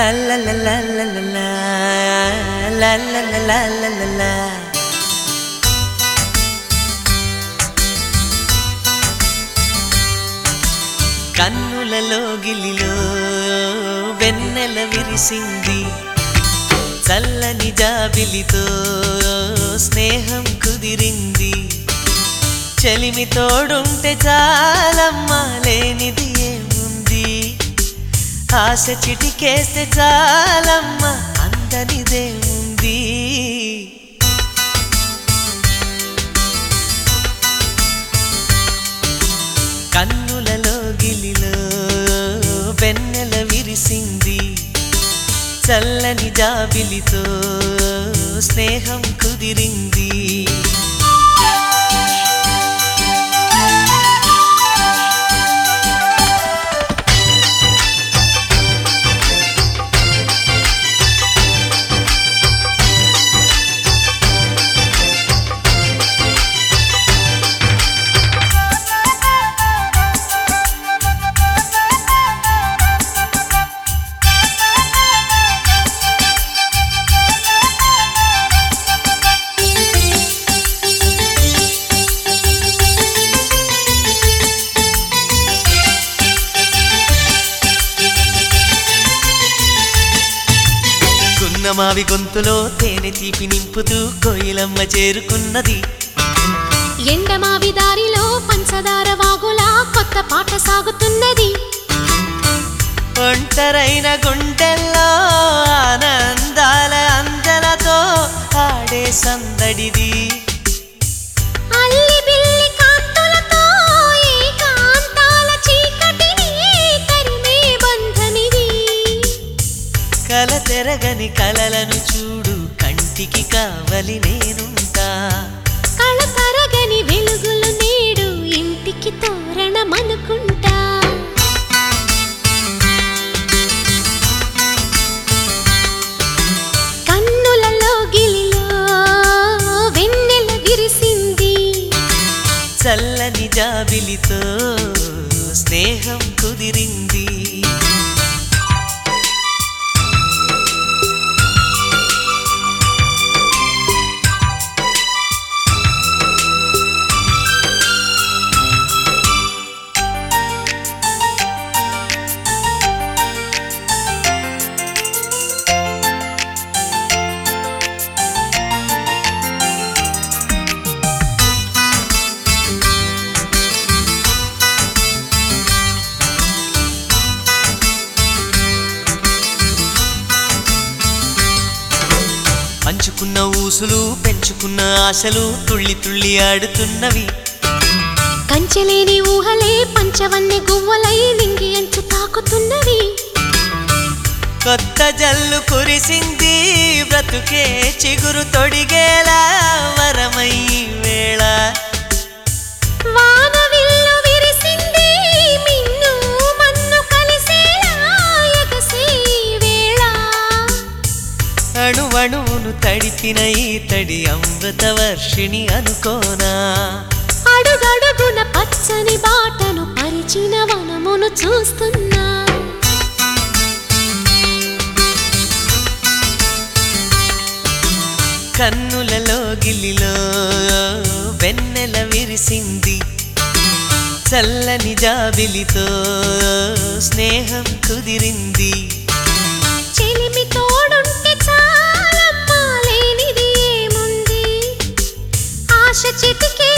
la la la la la la la la la la la la la కన్నులలో గిలిలో వెన్నెల విరిసింది చల్లని జాబిలితో స్నేహం కుదిరింది చలిమి తోడుంటే చాలమ్మా లేనిది ఏముంది ఆశ చిటికేస్తే చాలమ్మా అందనిదేముంది కన్నులలో గిలిలో వెన్నెల విరిసింది చల్లని జాబిలితో స్నేహం కుదిరింది గున్నమావి గొంతులో తేనె తీపి నింపుతూ కోయిలమ్మ చేరుకున్నది ఎండమావి దారిలో పంచదార వాగులా కొత్త పాట సాగుతున్నది ఒంటరైన గుండెల్లో ఆనందాల అందలతో ఆడే సందడిది అల్లి బిల్లి కాంతులతో ఏకాంతాల చీకటిని తరిమే బంధమిది కల తెరగని కలలను చూడు కంటికి కావలి నేనుంటా కళ తరగని వెలుగులు నేడు ఇంటికి తోరణమనుకుంటా కన్నులలో గిలిలో వెన్నెల విరిసింది చల్లని జాబిలితో స్నేహం కుదిరింది పంచుకున్న ఊసులు పెంచుకున్న ఆశలు తుళ్ళి తుళ్ళి ఆడుతున్నవి కంచెలేని ఊహలే పంచవన్నె గువ్వలై నింగి అంచు తాకుతున్నవి కొత్త జల్లు కురిసింది బ్రతుకే చిగురు తొడిగేలా వరమై వేళ వానవిల్లు విరిసింది మిన్ను మన్ను కలిసేలా ఎగసే వేళ అణువణువును తడిపిన ఈ తడి అమృత వర్షిణి అనుకోనా అడుగడుగున పచ్చని బాటను పరిచిన వనమును చూస్తున్నా కన్నులలో గిల్లిలో వెన్నెల విరిసింది చల్లని జాబిలితో స్నేహం కుదిరింది చెలిమి తోడుంటే చాలమ్మా లేనిది ఏముంది ఆశ చిటికే